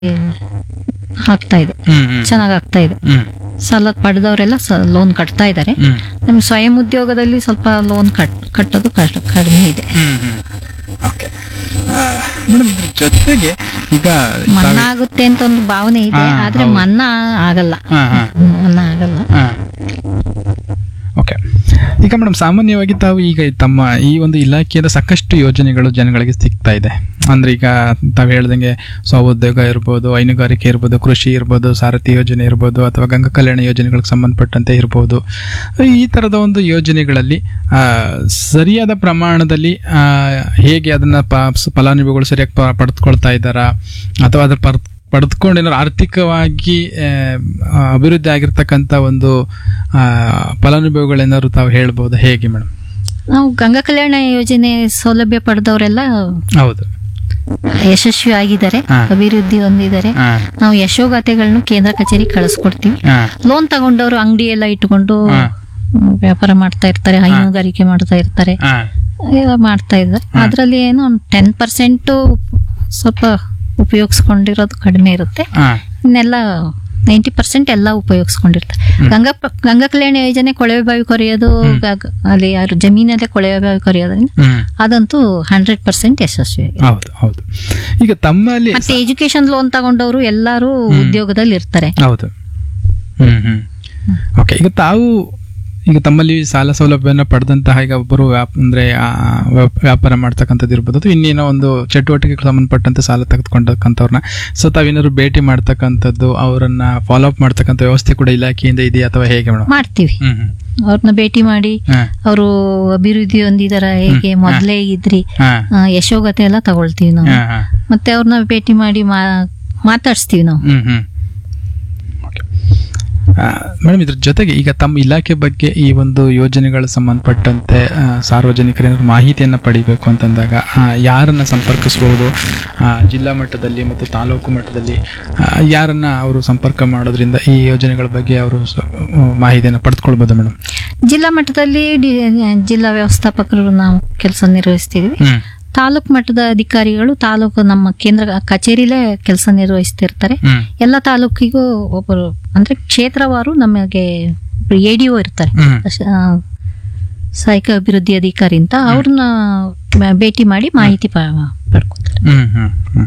ಆಗ್ತಾ ಇದೆ ಹ್ಮ್ ಹ್ಮ್ ಚೆನ್ನಾಗ್ ಆಗ್ತಾ ಇದೆ ಹ್ಮ್ ಸಾಲ ಪಡೆದವರೆಲ್ಲ ಲೋನ್ ಕಟ್ತಾ ಇದ್ದಾರೆ ಹ್ಮ್ ನಮ್ಗೆ ಸ್ವಯಂ ಉದ್ಯೋಗದಲ್ಲಿ ಸ್ವಲ್ಪ ಲೋನ್ ಕಟ್ ಕಟ್ಟೋದು ಕಷ್ಟ ಕಡಿಮೆ ಇದೆ ಹ್ಮ್ ಹ್ಮ್ ಓಕೆ ಮೇಡಮ್ ಇದ್ರ ಜೊತೆಗೆ ಈಗ ಮನ್ನಾ ಆಗುತ್ತೆ ಅಂತ ಒಂದು ಭಾವನೆ ಇದೆ ಹಾ, ಆದ್ರೆ ಹೌದು. ಮನ್ನಾ ಆಗಲ್ಲ ಹಾ ಹಾ ಮನ್ನಾ ಆಗಲ್ಲ ಹಾ ಓಕೆ ಈಗ ಮೇಡಮ್ ಸಾಮಾನ್ಯವಾಗಿ ತಾವು ಈಗ ತಮ್ಮ ಈ ಒಂದು ಇಲಾಖೆಯಿಂದ ಸಾಕಷ್ಟು ಯೋಜನೆಗಳು ಜನಗಳಿಗೆ ಸಿಗ್ತಾ ಇದೆ ಅಂದ್ರೆ ಈಗ ತಾವು ಹೇಳ್ದಂಗೆ ಸ್ವಉದ್ಯೋಗ ಇರ್ಬೋದು ಹೈನುಗಾರಿಕೆ ಇರ್ಬೋದು ಕೃಷಿ ಇರ್ಬೋದು ಸಾರಥಿ ಯೋಜನೆ ಇರ್ಬೋದು ಅಥವಾ ಗಂಗಾ ಕಲ್ಯಾಣ ಯೋಜನೆಗಳಿಗೆ ಸಂಬಂಧಪಟ್ಟಂತೆ ಇರ್ಬೋದು ಈ ಥರದ ಒಂದು ಯೋಜನೆಗಳಲ್ಲಿ ಆ, ಸರಿಯಾದ ಪ್ರಮಾಣದಲ್ಲಿ ಆ, ಹೇಗೆ ಅದನ್ನ ಪ ಫಲಾನುಭವಿಗಳು ಸರಿಯಾಗಿ ಪ- ಪಡೆದುಕೊಳ್ತಾ ಇದ್ದಾರಾ ಅಥವಾ ಅದ್ರ ಪರ್ ಪಡೆದುಕೊಂಡು ಏನಾದ್ರು ಆರ್ಥಿಕವಾಗಿ ಆ, ಅಭಿವೃದ್ಧಿ ಆಗಿರ್ತಕ್ಕಂಥ ಒಂದು ಆ, ಫಲಾನುಭವಿಗಳೇನಾದ್ರು ತಾವು ಹೇಳ್ಬೋದು ಹೇಗೆ ಮೇಡಮ್ ನಾವು ಗಂಗಾ ಕಲ್ಯಾಣ ಯೋಜನೆ ಸೌಲಭ್ಯ ಪಡೆದವರೆಲ್ಲ ಹೌದು ಯಶಸ್ವಿ ಆಗಿದ್ದಾರೆ ಹಾ. ಅಭಿವೃದ್ಧಿ ಹೊಂದಿದ್ದಾರೆ ಹಾ ನಾವು ಯಶೋಗಾಥೆಗಳನ್ನು ಕೇಂದ್ರ ಕಚೇರಿ ಕಳಿಸ್ಕೊಡ್ತೀವಿ ಹಾ ಲೋನ್ ತಗೊಂಡವರು ಅಂಗಡಿ ಎಲ್ಲ ಇಟ್ಕೊಂಡು ಹಾ. ಮ್, ವ್ಯಾಪಾರ ಮಾಡ್ತಾ ಇರ್ತಾರೆ ಹೈನುಗಾರಿಕೆ ಮಾಡ್ತಾ ಇರ್ತಾರೆ ಹಾ ಎಲ್ಲ ಮಾಡ್ತಾ ಇದ್ದಾರೆ ಅದರಲ್ಲಿ ಏನೋ ಒಂದು ಟೆನ್ ಪರ್ಸೆಂಟ್ ಸ್ವಲ್ಪ ಉಪಯೋಗಿಸ್ಕೊಂಡಿರೋದು ಕಡಿಮೆ ಇರುತ್ತೆ ಹಾ ಇನ್ನೆಲ್ಲ ನೈಂಟಿ ಪರ್ಸೆಂಟ್ ಎಲ್ಲ ಉಪಯೋಗಿಸ್ಕೊಂಡಿರ್ತಾರೆ ಗಂಗಾ ಪ- ಗಂಗಾ ಕಲ್ಯಾಣ ಯೋಜನೆ ಕೊಳವೆ ಬಾವಿ ಕೊರೆಯೋದು ಗ- ಅಲ್ಲಿ ಯಾರು ಜಮೀನಲ್ಲೇ ಕೊಳವೆ ಬಾವಿ ಕೊರೆಯೋದ್ರಿಂದ ಹ್ಮ್ ಅದಂತೂ ಹಂಡ್ರೆಡ್ ಪರ್ಸೆಂಟ್ ಯಶಸ್ವಿ ಆಗಿದೆ. ಹೌದು ಹೌದು ಈಗ ತಮ್ಮಲ್ಲಿ ಮತ್ತೆ ಎಜುಕೇಶನ್ ಲೋನ್ ತಗೊಂಡವರು ಎಲ್ಲರೂ ಉದ್ಯೋಗದಲ್ಲಿ ಇರ್ತಾರೆ ಹೌದು ಹ್ಮ್ ಹ್ಮ್ ಓಕೆ ಈಗ ತಾವು ಈಗ ತಮ್ಮಲ್ಲಿ ಸಾಲ ಸೌಲಭ್ಯನ ಪಡೆದಂತಹ ಈಗ ಒಬ್ಬರು ವ್ಯಾಪ್ ಅಂದ್ರೆ ಆ, ವ್ಯಾಪ್- ವ್ಯಾಪಾರ ಮಾಡ್ತಕ್ಕಂಥದ್ದು ಇರ್ಬೋದು ಅಥವಾ ಇನ್ನೇನೋ ಒಂದು ಚಟುವಟಿಕೆಗೆ ಸಂಬಂಧಪಟ್ಟಂತೆ ಸಾಲ ತೆಗೆದುಕೊಂಡಕ್ಕಂಥವ್ರನ್ನ ಸೊ ತಾವೇನಾದ್ರು ಭೇಟಿ ಮಾಡ್ತಕ್ಕಂಥದ್ದು ಅವರನ್ನ ಫಾಲೋ ಅಪ್ ಮಾಡ್ತಕ್ಕಂಥ ವ್ಯವಸ್ಥೆ ಕೂಡ ಇಲಾಖೆಯಿಂದ ಇದೆಯಾ ಅಥವಾ ಹೇಗೆ ಮೇಡಮ್ ಮಾಡ್ತೀವಿ ಹ್ಮ್ ಹ್ಮ್ ಅವ್ರನ್ನ ಭೇಟಿ ಮಾಡಿ ಹಾ ಅವರು ಅಭಿವೃದ್ಧಿ ಹೊಂದಿದಾರ ಹೇಗೆ ಮೊದಲೇ ಇದ್ರಿ ಹಾ ಆ, ಯಶೋಗತೆ ಎಲ್ಲ ತಗೊಳ್ತೀವಿ ನಾವು ಹಾ ಹಾ ಮತ್ತೆ ಅವ್ರನ್ನ ಭೇಟಿ ಮಾಡಿ ಮಾ ಮಾತಾಡಿಸ್ತೀವಿ ನಾವು ಹ್ಮ್ ಹ್ಮ್ ಮೇಡಮ್ ಇದ್ರ ಜೊತೆಗೆ ಈಗ ತಮ್ಮ ಇಲಾಖೆ ಬಗ್ಗೆ ಈ ಒಂದು ಯೋಜನೆಗಳ ಸಂಬಂಧಪಟ್ಟಂತೆ ಆ, ಸಾರ್ವಜನಿಕರೇನಾದ್ರು ಮಾಹಿತಿಯನ್ನ ಪಡಿಬೇಕು ಅಂತಂದಾಗ ಆ, ಯಾರನ್ನ ಸಂಪರ್ಕಿಸಬಹುದು ಆ, ಜಿಲ್ಲಾ ಮಟ್ಟದಲ್ಲಿ ಮತ್ತು ತಾಲೂಕು ಮಟ್ಟದಲ್ಲಿ ಆ, ಯಾರನ್ನ ಅವರು ಸಂಪರ್ಕ ಮಾಡೋದ್ರಿಂದ ಈ ಯೋಜನೆಗಳ ಬಗ್ಗೆ ಅವರು ಸ- ಮಾಹಿತಿಯನ್ನು ಪಡೆದುಕೊಳ್ಬೋದು ಮೇಡಮ್ ಜಿಲ್ಲಾ ಮಟ್ಟದಲ್ಲಿ ಡಿ- ಜಿಲ್ಲಾ ವ್ಯವಸ್ಥಾಪಕರು ನಾವು ಕೆಲಸ ನಿರ್ವಹಿಸ್ತೀವಿ ಹ್ಮ್ ತಾಲೂಕು ಮಟ್ಟದ ಅಧಿಕಾರಿಗಳು ತಾಲೂಕು ನಮ್ಮ ಕೇಂದ್ರ ಕಚೇರಿಲೇ ಕೆಲಸ ನಿರ್ವಹಿಸ್ತಿರ್ತಾರೆ ಹ್ಮ್ ಎಲ್ಲ ತಾಲೂಕಿಗೂ ಒಬ್ಬರು ಅಂದ್ರೆ ಕ್ಷೇತ್ರವಾರು ನಮಗೆ ಎ ಡಿ ಒ ಇರ್ತಾರೆ ಹ್ಮ್ ಅಶ- ಆ, ಸಹಾಯಕ ಅಭಿವೃದ್ಧಿ ಅಧಿಕಾರಿ ಅಂತ ಅವ್ರನ್ನ ಮ- ಭೇಟಿ ಮಾಡಿ ಮಾಹಿತಿ ಪ- ಪಡ್ಕೊತಾರೆ ಹ್ಮ್ ಹ್ಮ್ ಹ್ಮ್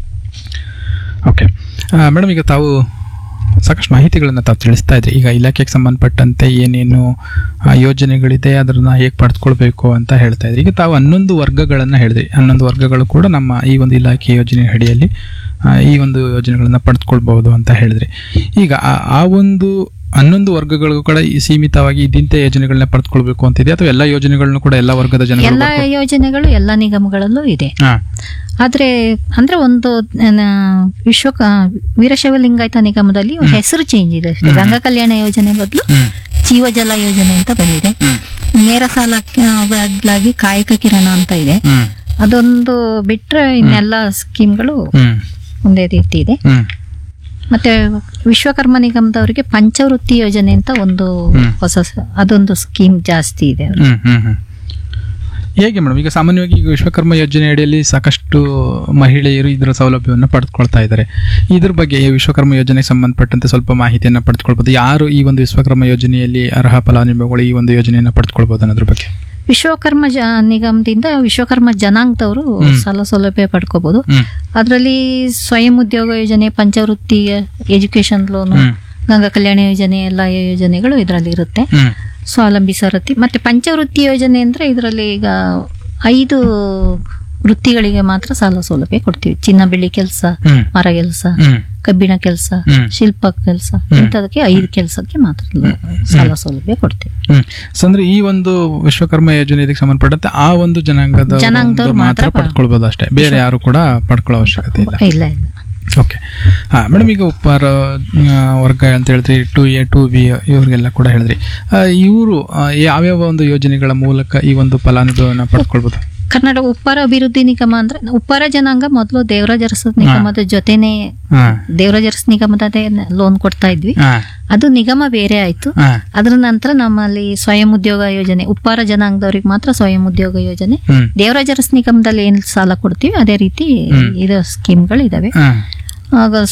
ಓಕೆ ಮೇಡಮ್ ಈಗ ತಾವು ಸಾಕಷ್ಟು ಮಾಹಿತಿಗಳನ್ನು ತಾವು ತಿಳಿಸ್ತಾ ಇದ್ರಿ ಈಗ ಇಲಾಖೆಗೆ ಸಂಬಂಧಪಟ್ಟಂತೆ ಏನೇನು ಆ, ಯೋಜನೆಗಳಿದೆ ಅದನ್ನ ಹೇಗೆ ಪಡೆದುಕೊಳ್ಬೇಕು ಅಂತ ಹೇಳ್ತಾ ಇದ್ರಿ ಈಗ ತಾವು ಹನ್ನೊಂದು ವರ್ಗಗಳನ್ನು ಹೇಳಿದ್ರಿ ಹನ್ನೊಂದು ವರ್ಗಗಳು ಕೂಡ ನಮ್ಮ ಈ ಒಂದು ಇಲಾಖೆ ಯೋಜನೆ ಅಡಿಯಲ್ಲಿ ಆ, ಈ ಒಂದು ಯೋಜನೆಗಳನ್ನ ಪಡೆದುಕೊಳ್ಬಹುದು ಅಂತ ಹೇಳಿದ್ರಿ ಈಗ ಆ- ಆ ಒಂದು ಹನ್ನೊಂದು ವರ್ಗಗಳಿಗೂ ಕೂಡ ಈ ಸೀಮಿತವಾಗಿ ಇದಿಂತೆ ಯೋಜನೆಗಳನ್ನ ಪಡೆದುಕೊಳ್ಬೇಕು ಅಂತಿದೆ ಅಥವಾ ಎಲ್ಲ ಯೋಜನೆಗಳನ್ನು ಕೂಡ ಎಲ್ಲ ವರ್ಗದ ಜನಗಳು ಎಲ್ಲ ಯೋಜನೆಗಳು ಎಲ್ಲ ನಿಗಮಗಳಲ್ಲೂ ಇದೆ ಹಾ ಆದ್ರೆ ಅಂದ್ರೆ ಒಂದು ನ- ವಿಶ್ವ ಕ- ವೀರಶೈವ ಲಿಂಗಾಯತ ನಿಗಮದಲ್ಲಿ ಒಂದು ಹೆಸರು ಚೇಂಜ್ ಇದೆ ಅಷ್ಟೇ. ಗಂಗಾ ಕಲ್ಯಾಣ ಯೋಜನೆ ಬದಲು ಹ್ಮ್ ಜೀವಜಲ ಯೋಜನೆ ಅಂತ ಬಂದಿದೆ ಹ್ಮ್ ನೇರ ಸಾಲ ಬದಲಾಗಿ ಕಾಯಕ ಕಿರಣ ಅಂತ ಇದೆ ಹ್ಮ್ ಅದೊಂದು ಬಿಟ್ರೆ ಇನ್ನೆಲ್ಲ ಸ್ಕೀಮ್ಗಳು ಹ್ಮ್ ಒಂದೇ ರೀತಿ ಇದೆ ಹ್ಮ್ ಮತ್ತೆ ವಿಶ್ವಕರ್ಮ ನಿಗಮದವರಿಗೆ ಪಂಚವೃತ್ತಿ ಯೋಜನೆ ಅಂತ ಒಂದು ಹ್ಮ್. ಹೊಸ ಸ- ಅದೊಂದು ಸ್ಕೀಮ್ ಜಾಸ್ತಿ ಇದೆ ಹ್ಮ್ ಹ್ಮ್ ಹ್ಮ್ ಹೇಗೆ ಮೇಡಮ್ ಈಗ ಸಾಮಾನ್ಯವಾಗಿ ಈಗ ವಿಶ್ವಕರ್ಮ ಯೋಜನೆ ಅಡಿಯಲ್ಲಿ ಸಾಕಷ್ಟು ಮಹಿಳೆಯರು ಇದರ ಸೌಲಭ್ಯವನ್ನು ಪಡೆದುಕೊಳ್ತಾ ಇದ್ದಾರೆ ಇದ್ರ ಬಗ್ಗೆ ಈ ವಿಶ್ವಕರ್ಮ ಯೋಜನೆಗೆ ಸಂಬಂಧಪಟ್ಟಂತೆ ಸ್ವಲ್ಪ ಮಾಹಿತಿಯನ್ನು ಪಡೆದುಕೊಳ್ಬೋದು ಯಾರು ಈ ಒಂದು ವಿಶ್ವಕರ್ಮ ಯೋಜನೆಯಲ್ಲಿ ಅರ್ಹ ಫಲಾನುಭವಿಗಳು ಈ ಒಂದು ಯೋಜನೆಯನ್ನು ಪಡೆದುಕೊಳ್ಬೋದು ಅನ್ನೋದ್ರ ಬಗ್ಗೆ ವಿಶ್ವಕರ್ಮ ಜ ನಿಗಮದಿಂದ ವಿಶ್ವಕರ್ಮ ಜನಾಂಗದವರು ಹ್ಮ್. ಸಾಲ ಸೌಲಭ್ಯ ಪಡ್ಕೋಬಹುದು ಹ್ಮ್ ಅದರಲ್ಲಿ ಸ್ವಯಂ ಉದ್ಯೋಗ ಯೋಜನೆ ಪಂಚವೃತ್ತಿ ಎಜುಕೇಶನ್ ಲೋನು ಹ್ಮ್ ಗಂಗಾ ಕಲ್ಯಾಣ ಯೋಜನೆ ಎಲ್ಲ ಯೋಜನೆಗಳು ಇದರಲ್ಲಿ ಇರುತ್ತೆ ಹ್ಮ್ ಸ್ವಾವಲಂಬಿ ಸಾರಥಿ ಮತ್ತೆ ಪಂಚವೃತ್ತಿ ಯೋಜನೆ ಅಂದ್ರೆ ಇದರಲ್ಲಿ ಈಗ ಐದು ವೃತ್ತಿಗಳಿಗೆ ಮಾತ್ರ ಸಾಲ ಸೌಲಭ್ಯ ಕೊಡ್ತೀವಿ ಚಿನ್ನ ಬೆಳ್ಳಿ ಕೆಲಸ ಹ್ಮ್ ಮರ ಕೆಲಸ ಹ್ಮ್ ಕಬ್ಬಿಣ ಕೆಲಸ ಹ್ಮ್. ಶಿಲ್ಪ ಕೆಲಸ ಇಂಥದಕ್ಕೆ ಐದು ಕೆಲಸಕ್ಕೆ ಮಾತ್ರ ಲ- ಸಾಲ ಸೌಲಭ್ಯ ಕೊಡ್ತೀವಿ ಹ್ಮ್ ಸೊ ಅಂದ್ರೆ ಈ ಒಂದು ವಿಶ್ವಕರ್ಮ ಯೋಜನೆ ಇದಕ್ಕೆ ಸಂಬಂಧಪಟ್ಟಂತೆ ಆ ಒಂದು ಜನಾಂಗದ ಜನಾಂಗದವ್ರು ಮಾತ್ರ ಮಾತ್ರ ಪಡ್ಕೊಳ್ಬೋದು ಅಷ್ಟೇ ಬೇರೆ ಯಾರು ಕೂಡ ಪಡ್ಕೊಳ್ಳೋ ಅವಶ್ಯಕತೆ ಇಲ್ಲ ಇಲ್ಲ ಇಲ್ಲ ಓಕೆ ಹಾ ಮೇಡಮ್ ಈಗ ಉಪ್ಪಾರ ಆ, ವರ್ಗ ಅಂತ ಹೇಳಿದ್ರಿ ಟು ಎ ಟು ಬಿ ಇವ್ರಿಗೆಲ್ಲ ಕೂಡ ಹೇಳಿದ್ರಿ ಇವರು ಯಾವ್ಯಾವ ಒಂದು ಯೋಜನೆಗಳ ಮೂಲಕ ಈ ಒಂದು ಫಲಾನುಭವಿಯನ್ನ ಪಡ್ಕೊಳ್ಬೋದು ಕರ್ನಾಟಕ ಉಪ್ಪಾರ ಅಭಿವೃದ್ಧಿ ನಿಗಮ ಅಂದ್ರೆ ಉಪ್ಪಾರ ಜನಾಂಗ ಮೊದಲು ದೇವರಾಜ ಅರಸು ನಿಗಮದ ಜೊತೆನೆ ಹಾ ದೇವರಾಜ ಅರಸು ನಿಗಮದೇ ಲೋನ್ ಕೊಡ್ತಾ ಇದ್ವಿ ಹಾ ಅದು ನಿಗಮ ಬೇರೆ ಆಯ್ತು ಹಾ ಅದ್ರ ನಂತರ ನಮ್ಮಲ್ಲಿ ಸ್ವಯಂ ಉದ್ಯೋಗ ಯೋಜನೆ ಉಪ್ಪಾರ ಜನಾಂಗದವ್ರಿಗೆ ಮಾತ್ರ ಸ್ವಯಂ ಉದ್ಯೋಗ ಯೋಜನೆ ಹ್ಮ್ ದೇವರಾಜ ಅರಸು ನಿಗಮದಲ್ಲಿ ಏನ್ ಸಾಲ ಕೊಡ್ತೀವಿ ಅದೇ ರೀತಿ ಹ್ಮ್. ಇದು ಸ್ಕೀಮ್ಗಳು ಇದಾವೆ ಹಾ ಆಗ